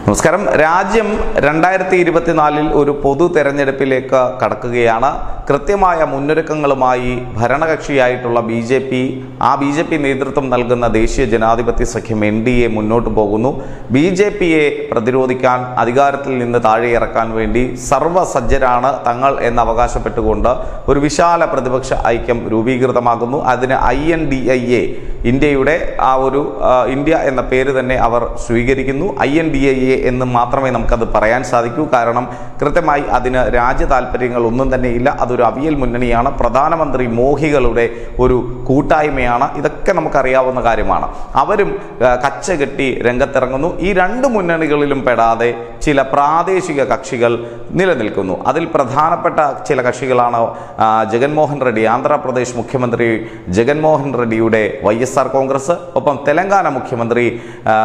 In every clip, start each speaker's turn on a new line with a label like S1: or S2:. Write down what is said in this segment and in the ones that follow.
S1: നമസ്കാരം രാജ്യം രണ്ടായിരത്തി ഇരുപത്തിനാലിൽ ഒരു പൊതു തെരഞ്ഞെടുപ്പിലേക്ക് കടക്കുകയാണ് കൃത്യമായ മുന്നൊരുക്കങ്ങളുമായി ഭരണകക്ഷിയായിട്ടുള്ള ബി ജെ പി ആ ബി ജെ പി നേതൃത്വം നൽകുന്ന ദേശീയ ജനാധിപത്യ സഖ്യം എൻ ഡി എ മുന്നോട്ട് പോകുന്നു ബി ജെ പിയെ പ്രതിരോധിക്കാൻ അധികാരത്തിൽ നിന്ന് താഴെ ഇറക്കാൻ വേണ്ടി സർവ്വസജ്ജരാണ് തങ്ങൾ എന്ന് അവകാശപ്പെട്ടുകൊണ്ട് ഒരു വിശാല പ്രതിപക്ഷ ഐക്യം രൂപീകൃതമാകുന്നു അതിന് I N D I A ഇന്ത്യയുടെ ആ ഒരു ആ, ഇന്ത്യ എന്ന പേര് തന്നെ അവർ സ്വീകരിക്കുന്നു I N D I A എന്ന് മാത്രമേ നമുക്കത് പറയാൻ സാധിക്കൂ കാരണം കൃത്യമായി അതിന് രാജ്യ താല്പര്യങ്ങൾ ഒന്നും തന്നെ ഇല്ല അതൊരു അവിയൽ മുന്നണിയാണ് പ്രധാനമന്ത്രി മോഹികളുടെ ഒരു കൂട്ടായ്മയാണ് ഇതൊക്കെ നമുക്കറിയാവുന്ന കാര്യമാണ് അവരും ആ, കച്ച കെട്ടി രംഗത്തിറങ്ങുന്നു ഈ രണ്ട് മുന്നണികളിലും പെടാതെ ചില പ്രാദേശിക കക്ഷികൾ നിലനിൽക്കുന്നു അതിൽ പ്രധാനപ്പെട്ട ചില കക്ഷികളാണ് ആ, ജഗൻമോഹൻ റെഡ്ഡി ആന്ധ്രാപ്രദേശ് മുഖ്യമന്ത്രി ജഗൻമോഹൻ റെഡ്ഡിയുടെ വൈ എസ് ആർ കോൺഗ്രസ് ഒപ്പം തെലങ്കാന മുഖ്യമന്ത്രി ആ,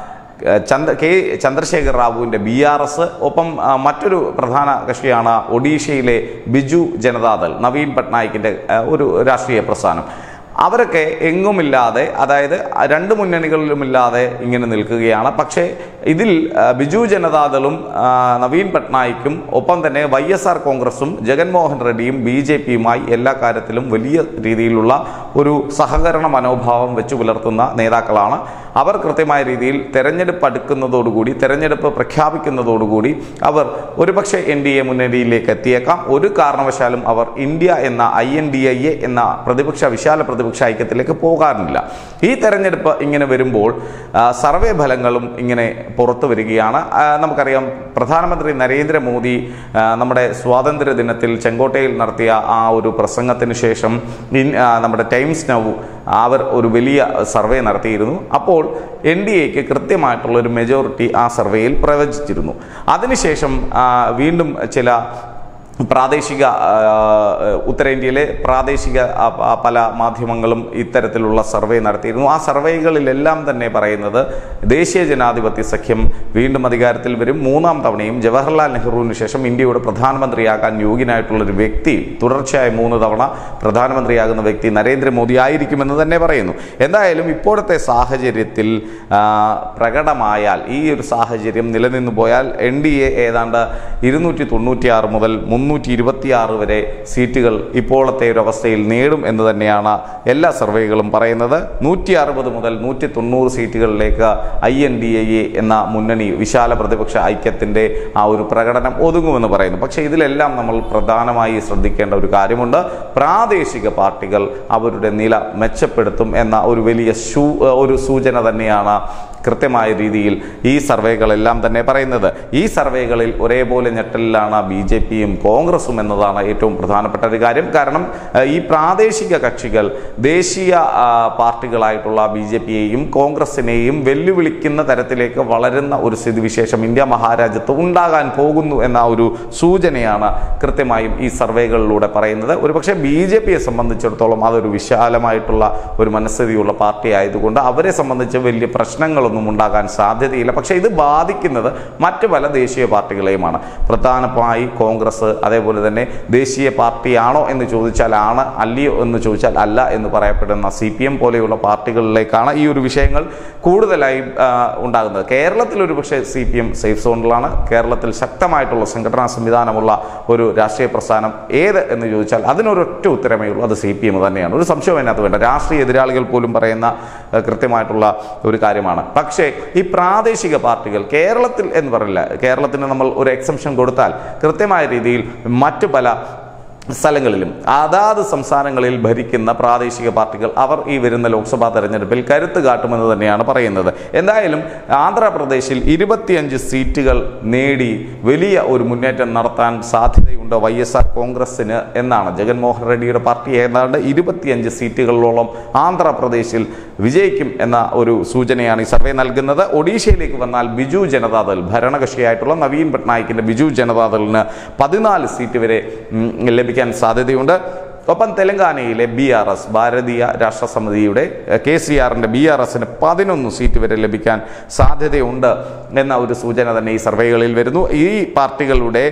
S1: ചന്ദ്ര കെ ചന്ദ്രശേഖർ റാവുവിൻ്റെ ബി ആർ എസ് ഒപ്പം ആ, മറ്റൊരു പ്രധാന കക്ഷിയാണ് ഒഡീഷയിലെ ബിജു ജനതാദൾ നവീൻ പട്നായിക്കിൻ്റെ ആ, ഒരു രാഷ്ട്രീയ പ്രസ്ഥാനം അവരൊക്കെ എങ്ങുമില്ലാതെ അതായത് രണ്ട് മുന്നണികളിലുമില്ലാതെ ഇങ്ങനെ നിൽക്കുകയാണ് പക്ഷേ ഇതിൽ ആ, ബിജു ജനതാദളും ആ, നവീൻ പട്നായിക്കും ഒപ്പം തന്നെ വൈ എസ് ആർ കോൺഗ്രസും ജഗൻമോഹൻ റെഡ്ഡിയും ബി ജെ പിയുമായി എല്ലാ കാര്യത്തിലും വലിയ രീതിയിലുള്ള ഒരു സഹകരണ മനോഭാവം വെച്ചു പുലർത്തുന്ന നേതാക്കളാണ് അവർ കൃത്യമായ രീതിയിൽ തെരഞ്ഞെടുപ്പ് അടുക്കുന്നതോടുകൂടി തെരഞ്ഞെടുപ്പ് പ്രഖ്യാപിക്കുന്നതോടുകൂടി അവർ ഒരുപക്ഷെ എൻ ഡി എ മുന്നണിയിലേക്ക് എത്തിയേക്കാം ഒരു കാരണവശാലും അവർ ഇന്ത്യ എന്ന I N D I A എന്ന പ്രതിപക്ഷ വിശാല പ്രതിപക്ഷ ഐക്യത്തിലേക്ക് പോകാറില്ല ഈ തെരഞ്ഞെടുപ്പ് ഇങ്ങനെ വരുമ്പോൾ ആ, സർവേ ഫലങ്ങളും ഇങ്ങനെ പുറത്തു വരികയാണ് ആ, നമുക്കറിയാം പ്രധാനമന്ത്രി നരേന്ദ്രമോദി ആ, നമ്മുടെ സ്വാതന്ത്ര്യ ദിനത്തിൽ ചെങ്കോട്ടയിൽ നടത്തിയ ആ ഒരു പ്രസംഗത്തിന് ശേഷം ഇൻ- ആ, നമ്മുടെ ടൈംസ് നൗ അവർ ഒരു വലിയ സർവേ നടത്തിയിരുന്നു അപ്പോൾ എൻ ഡി എക്ക് കൃത്യമായിട്ടുള്ള ഒരു മെജോറിറ്റി ആ സർവേയിൽ പ്രവചിച്ചിരുന്നു അതിനുശേഷം ആ, വീണ്ടും ചില പ്രാദേശിക ആ, ഉത്തരേന്ത്യയിലെ പ്രാദേശിക ആ, ആ, പല മാധ്യമങ്ങളും ഇത്തരത്തിലുള്ള സർവേ നടത്തിയിരുന്നു ആ സർവേകളിലെല്ലാം തന്നെ പറയുന്നത് ദേശീയ ജനാധിപത്യ സഖ്യം വീണ്ടും അധികാരത്തിൽ വരും മൂന്നാം തവണയും ജവഹർലാൽ നെഹ്റുവിന് ശേഷം ഇന്ത്യയുടെ പ്രധാനമന്ത്രിയാകാൻ യോഗ്യനായിട്ടുള്ള ഒരു വ്യക്തി തുടർച്ചയായി മൂന്ന് തവണ പ്രധാനമന്ത്രിയാകുന്ന വ്യക്തി നരേന്ദ്രമോദി ആയിരിക്കുമെന്ന് തന്നെ പറയുന്നു എന്തായാലും ഇപ്പോഴത്തെ സാഹചര്യത്തിൽ ആ, പ്രകടമായാൽ ഈ ഒരു സാഹചര്യം നിലനിന്നു പോയാൽ എൻ ഡി എ ഏതാണ്ട് ഇരുന്നൂറ്റി തൊണ്ണൂറ്റിയാറ് മുതൽ മുന്നൂറ്റി ഇരുപത്തിയാറ് വരെ സീറ്റുകൾ ഇപ്പോഴത്തെ ഒരു അവസ്ഥയിൽ നേടും എന്ന് തന്നെയാണ് എല്ലാ സർവേകളും പറയുന്നത് നൂറ്റി അറുപത് മുതൽ നൂറ്റി തൊണ്ണൂറ് സീറ്റുകളിലേക്ക് ഐ എൻ ഡി എ എന്ന മുന്നണി വിശാല പ്രതിപക്ഷ ഐക്യത്തിൻ്റെ ആ ഒരു പ്രകടനം ഒതുങ്ങുമെന്ന് പറയുന്നു പക്ഷേ ഇതിലെല്ലാം നമ്മൾ പ്രധാനമായി ശ്രദ്ധിക്കേണ്ട ഒരു കാര്യമുണ്ട് പ്രാദേശിക പാർട്ടികൾ അവരുടെ നില മെച്ചപ്പെടുത്തും എന്ന ഒരു വലിയ സൂ ഒരു സൂചന തന്നെയാണ് കൃത്യമായ രീതിയിൽ ഈ സർവേകളെല്ലാം തന്നെ പറയുന്നത് ഈ സർവേകളിൽ ഒരേപോലെ ഞെട്ടലിലാണ് ബി ജെ പിയും കോൺഗ്രസും എന്നതാണ് ഏറ്റവും പ്രധാനപ്പെട്ട ഒരു കാര്യം കാരണം ഏഹ്, ഈ പ്രാദേശിക കക്ഷികൾ ദേശീയ ആ, പാർട്ടികളായിട്ടുള്ള ബി ജെ പിയെയും കോൺഗ്രസിനെയും വെല്ലുവിളിക്കുന്ന തരത്തിലേക്ക് വളരുന്ന ഒരു സ്ഥിതിവിശേഷം ഇന്ത്യ മഹാരാജ്യത്ത് ഉണ്ടാകാൻ പോകുന്നു എന്ന ഒരു സൂചനയാണ് കൃത്യമായും ഈ സർവേകളിലൂടെ പറയുന്നത് ഒരുപക്ഷെ ബി ജെ പിയെ സംബന്ധിച്ചിടത്തോളം അതൊരു വിശാലമായിട്ടുള്ള ഒരു മനസ്ഥിതിയുള്ള പാർട്ടി ആയതുകൊണ്ട് അവരെ സംബന്ധിച്ച് വലിയ പ്രശ്നങ്ങളൊന്നും ഉണ്ടാകാൻ സാധ്യതയില്ല പക്ഷേ ഇത് ബാധിക്കുന്നത് മറ്റ് പല ദേശീയ പാർട്ടികളെയുമാണ് പ്രധാനമായി കോൺഗ്രസ് അതേപോലെ തന്നെ ദേശീയ പാർട്ടിയാണോ എന്ന് ചോദിച്ചാൽ ആണ് അല്ലയോ എന്ന് ചോദിച്ചാൽ അല്ല എന്ന് പറയപ്പെടുന്ന സി പി എം പോലെയുള്ള പാർട്ടികളിലേക്കാണ് ഈ ഒരു വിഷയങ്ങൾ കൂടുതലായും ആ, ഉണ്ടാകുന്നത് കേരളത്തിൽ ഒരു പക്ഷേ സി പി എം സേഫ് സോണിലാണ് കേരളത്തിൽ ശക്തമായിട്ടുള്ള സംഘടനാ സംവിധാനമുള്ള ഒരു രാഷ്ട്രീയ പ്രസ്ഥാനം ഏത് എന്ന് ചോദിച്ചാൽ അതിനൊരൊറ്റ ഉത്തരമേ ഉള്ളൂ അത് സി പി എം തന്നെയാണ് ഒരു സംശയം അതിനകത്ത് വേണ്ട രാഷ്ട്രീയ എതിരാളികൾ പോലും പറയുന്ന ആ, കൃത്യമായിട്ടുള്ള ഒരു കാര്യമാണ് പക്ഷേ ഈ പ്രാദേശിക പാർട്ടികൾ കേരളത്തിൽ എന്ന് പറയില്ല കേരളത്തിന് നമ്മൾ ഒരു എക്സംഷൻ കൊടുത്താൽ കൃത്യമായ രീതിയിൽ മറ്റു പല സ്ഥലങ്ങളിലും അതാത് സംസ്ഥാനങ്ങളിൽ ഭരിക്കുന്ന പ്രാദേശിക പാർട്ടികൾ അവർ ഈ വരുന്ന ലോക്സഭാ തെരഞ്ഞെടുപ്പിൽ കരുത്ത് കാട്ടുമെന്ന് തന്നെയാണ് പറയുന്നത് എന്തായാലും ആന്ധ്രാപ്രദേശിൽ ഇരുപത്തിയഞ്ച് സീറ്റുകൾ നേടി വലിയ ഒരു മുന്നേറ്റം നടത്താൻ സാധ്യതയുണ്ട് വൈ എസ് ആർ കോൺഗ്രസിന് എന്നാണ് ജഗൻമോഹൻ റെഡ്ഡിയുടെ പാർട്ടി ഏതാണ്ട് ഇരുപത്തിയഞ്ച് സീറ്റുകളിലോളം ആന്ധ്രാപ്രദേശിൽ വിജയിക്കും എന്ന ഒരു സൂചനയാണ് ഈ സർവേ നൽകുന്നത് ഒഡീഷയിലേക്ക് വന്നാൽ ബിജു ജനതാദൾ ഭരണകക്ഷിയായിട്ടുള്ള നവീൻ പട്നായിക്കിന്റെ ബിജു ജനതാദളിന് പതിനാല് സീറ്റ് വരെ ഉം, ലഭിക്കാൻ സാധ്യതയുണ്ട് ഒപ്പം തെലങ്കാനയിലെ ബി ആർ എസ് ഭാരതീയ രാഷ്ട്രസമിതിയുടെ കെ സി ആറിൻ്റെ ബി ആർ എസിന് പതിനൊന്ന് സീറ്റ് വരെ ലഭിക്കാൻ സാധ്യതയുണ്ട് എന്ന ഒരു സൂചന തന്നെ ഈ സർവേകളിൽ വരുന്നു ഈ പാർട്ടികളുടെ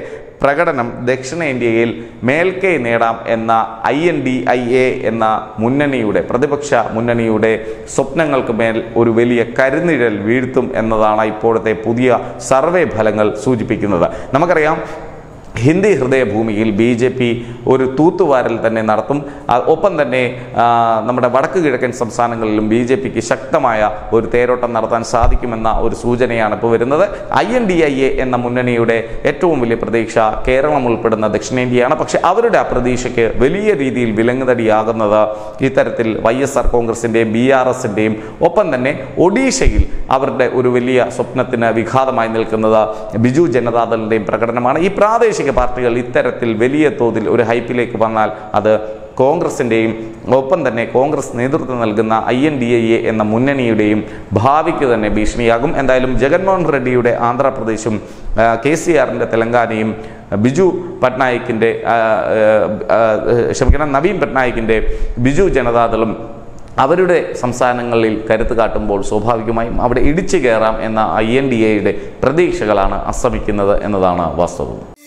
S1: പ്രകടനം ദക്ഷിണേന്ത്യയിൽ മേൽക്കൈ നേടാം എന്ന I N D I A എന്ന മുന്നണിയുടെ പ്രതിപക്ഷ മുന്നണിയുടെ സ്വപ്നങ്ങൾക്ക് മേൽ ഒരു വലിയ കരുനിഴൽ വീഴ്ത്തും എന്നതാണ് ഇപ്പോഴത്തെ പുതിയ സർവേ ഫലങ്ങൾ സൂചിപ്പിക്കുന്നത് നമുക്കറിയാം ഹിന്ദി ഹൃദയഭൂമിയിൽ ബി ജെ പി ഒരു തൂത്തുവാരൽ തന്നെ നടത്തും ആ, ഒപ്പം തന്നെ ആ, നമ്മുടെ വടക്ക് കിഴക്കൻ സംസ്ഥാനങ്ങളിലും ബി ജെ പിക്ക് ശക്തമായ ഒരു തേരോട്ടം നടത്താൻ സാധിക്കുമെന്ന ഒരു സൂചനയാണ് ഇപ്പോൾ വരുന്നത് I N D I A എന്ന മുന്നണിയുടെ ഏറ്റവും വലിയ പ്രതീക്ഷ കേരളം ഉൾപ്പെടുന്ന ദക്ഷിണേന്ത്യയാണ് പക്ഷെ അവരുടെ ആ പ്രതീക്ഷയ്ക്ക് വലിയ രീതിയിൽ വിലങ്ങുതടിയാകുന്നത് ഇത്തരത്തിൽ വൈ എസ് ആർ കോൺഗ്രസിൻ്റെയും ബി ആർ എസിൻ്റെയും ഒപ്പം തന്നെ ഒഡീഷയിൽ അവരുടെ ഒരു വലിയ സ്വപ്നത്തിന് വിഘാതമായി നിൽക്കുന്നത് ബിജു ജനതാദളിൻ്റെയും പ്രകടനമാണ് ഈ പ്രാദേശിക പാർട്ടികൾ ഇത്തരത്തിൽ വലിയ തോതിൽ ഒരു ഹൈപ്പിലേക്ക് വന്നാൽ അത് കോൺഗ്രസിൻ്റെയും ഒപ്പം തന്നെ കോൺഗ്രസ് നേതൃത്വം നൽകുന്ന ഐ എൻ ഡി എ എന്ന മുന്നണിയുടെയും ഭാവിക്ക് തന്നെ ഭീഷണിയാകും എന്തായാലും ജഗൻമോഹൻ റെഡ്ഡിയുടെ ആന്ധ്രാപ്രദേശും ആ, കെ സി ആറിൻ്റെ തെലങ്കാനയും ബിജു പട്നായിക്കിൻ്റെ ആ, ആ, ക്ഷമിക്കണം നവീൻ പട്നായിക്കിൻ്റെ ബിജു ജനതാദളും അവരുടെ സംസ്ഥാനങ്ങളിൽ കരുത്ത് കാട്ടുമ്പോൾ സ്വാഭാവികമായും അവിടെ ഇടിച്ചു കയറാം എന്ന ഐ എൻ ഡി എയുടെ പ്രതീക്ഷകളാണ് അസ്തമിക്കുന്നത് എന്നതാണ് വാസ്തവം